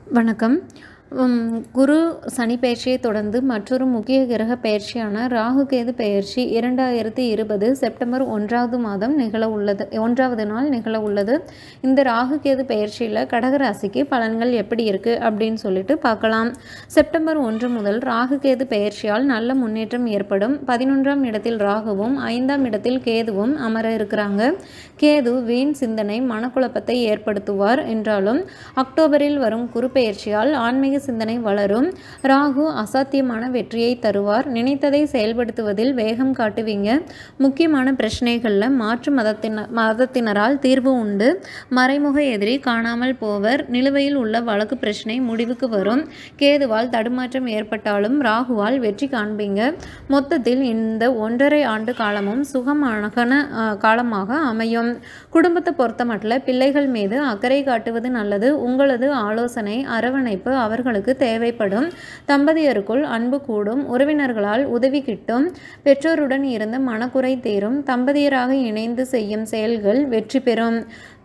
வணக்கம் உம், குரு சனி பெயர்ச்சியை தொடர்ந்து மற்றொரு முக்கிய கிரக பெயர்ச்சியான ராகு கேது பெயர்ச்சி இரண்டாயிரத்தி இருபது செப்டம்பர் ஒன்றாவது மாதம் நிகழ உள்ளது ஒன்றாவது நாள் நிகழ உள்ளது இந்த ராகு கேது பெயர்ச்சியில் கடகராசிக்கு பலன்கள் எப்படி இருக்குது அப்படின்னு சொல்லிட்டு பார்க்கலாம் செப்டம்பர் ஒன்று முதல் ராகு கேது பெயர்ச்சியால் நல்ல முன்னேற்றம் ஏற்படும் பதினொன்றாம் இடத்தில் ராகுவும் ஐந்தாம் இடத்தில் கேதுவும் அமர இருக்கிறாங்க கேது வீண் சிந்தனை மனக்குழப்பத்தை ஏற்படுத்துவார் என்றாலும் அக்டோபரில் வரும் குரு பெயர்ச்சியால் ஆன்மீக சிந்தனை வளரும் ராகு அசாத்தியமான வெற்றியை தருவார் நினைத்ததை செயல்படுத்துவதில் வேகம் காட்டுவீங்க முக்கியமான பிரச்சனைகளில் மாற்று மதத்தின மதத்தினரால் தீர்வு உண்டு மறைமுக எதிரி காணாமல் போவர் நிலுவையில் உள்ள வழக்கு பிரச்சனை முடிவுக்கு வரும் கேதுவால் தடுமாற்றம் ஏற்பட்டாலும் ராகுவால் வெற்றி காண்பீங்க மொத்தத்தில் இந்த ஒன்றரை ஆண்டு காலமும் சுகமான அஹ், காலமாக அமையும் குடும்பத்தை பொறுத்தமட்டில் பிள்ளைகள் மீது அக்கறை காட்டுவது நல்லது உங்களது ஆலோசனை அரவணைப்பு அவர்களுக்கு தேவைப்படும் தம்பதியருக்குள் அன்பு கூடும் உறவினர்களால் உதவி கிட்டும் பெற்றோருடன் இருந்த மனக்குறை தீரும் தம்பதியராக இணைந்து செய்யும் செயல்கள் வெற்றி பெறும்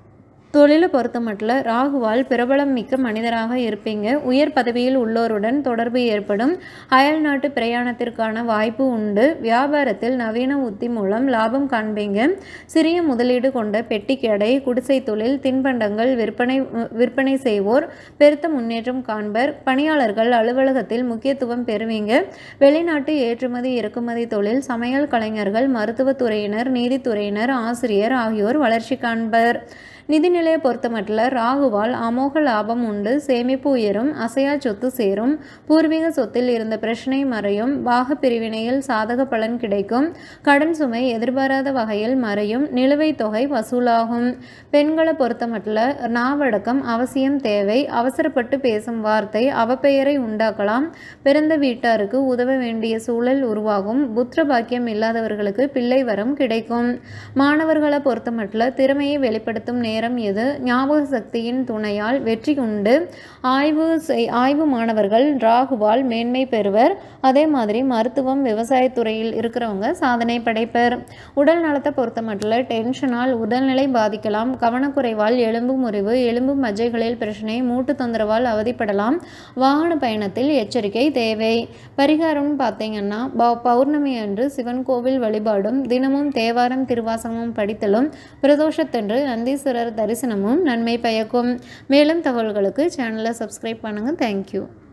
தொழிலை பொறுத்தமட்டில் ராகுவால் பிரபலம் மிக்க மனிதராக இருப்பீங்க உயர் பதவியில் உள்ளோருடன் தொடர்பு ஏற்படும் அயல் நாட்டு பிரயாணத்திற்கான வாய்ப்பு உண்டு வியாபாரத்தில் நவீன உத்தி மூலம் லாபம் காண்பீங்க சிறிய முதலீடு கொண்ட பெட்டி கடை குடிசை தொழில் தின்பண்டங்கள் விற்பனை விற்பனை செய்வோர் பெருத்த முன்னேற்றம் காண்பர் பணியாளர்கள் அலுவலகத்தில் முக்கியத்துவம் பெறுவீங்க வெளிநாட்டு ஏற்றுமதி இறக்குமதி தொழில் சமையல் கலைஞர்கள் மருத்துவத்துறையினர் நீதித்துறையினர் ஆசிரியர் ஆகியோர் வளர்ச்சி காண்பர் நிதிநிலையை பொறுத்தமட்டில் ராகுவால் அமோக லாபம் உண்டு சேமிப்பு உயரும் அசையா சொத்து சேரும் பூர்வீக சொத்தில் இருந்த பிரச்சனை மறையும் பாக பிரிவினையில் சாதக பலன் கிடைக்கும் கடன் சுமை எதிர்பாராத வகையில் மறையும் நிலுவைத் தொகை வசூலாகும் பெண்களை பொறுத்தமட்டில் நாவடக்கம் அவசியம் தேவை அவசரப்பட்டு பேசும் வார்த்தை அவப்பெயரை உண்டாக்கலாம் பிறந்த வீட்டாருக்கு உதவ வேண்டிய சூழல் உருவாகும் புத்திர பாக்கியம் இல்லாதவர்களுக்கு பிள்ளை வரம் கிடைக்கும் மாணவர்களை பொறுத்தமட்டில் திறமையை வெளிப்படுத்தும் நேரம் எது ஞாபக சக்தியின் துணையால் வெற்றி உண்டு ஆய்வு செய் ஆய்வு மாணவர்கள் ராகுவால் மேன்மை பெறுவர் அதே மாதிரி மருத்துவம் விவசாயத்துறையில் இருக்கிறவங்க சாதனை படைப்பர் உடல் நலத்தை பொறுத்தமட்டில் டென்ஷனால் உடல்நிலை பாதிக்கலாம் கவனக்குறைவால் எலும்பு முறிவு எலும்பு மஜ்ஜைகளில் பிரச்சனை மூட்டு தொந்தரவால் அவதிப்படலாம் வாகன பயணத்தில் எச்சரிக்கை தேவை பரிகாரம்னு பார்த்தீங்கன்னா பௌ- பௌர்ணமி அன்று சிவன் கோவில் வழிபாடும் தினமும் தேவாரம் திருவாசகமும் படித்தலும் பிரதோஷத்தன்று நந்தீஸ்வரர் தரிசனமும் நன்மை பயக்கும் மேலும் தகவல்களுக்கு சேனலை சப்ஸ்கிரைப் பண்ணுங்கள் தேங்க்யூ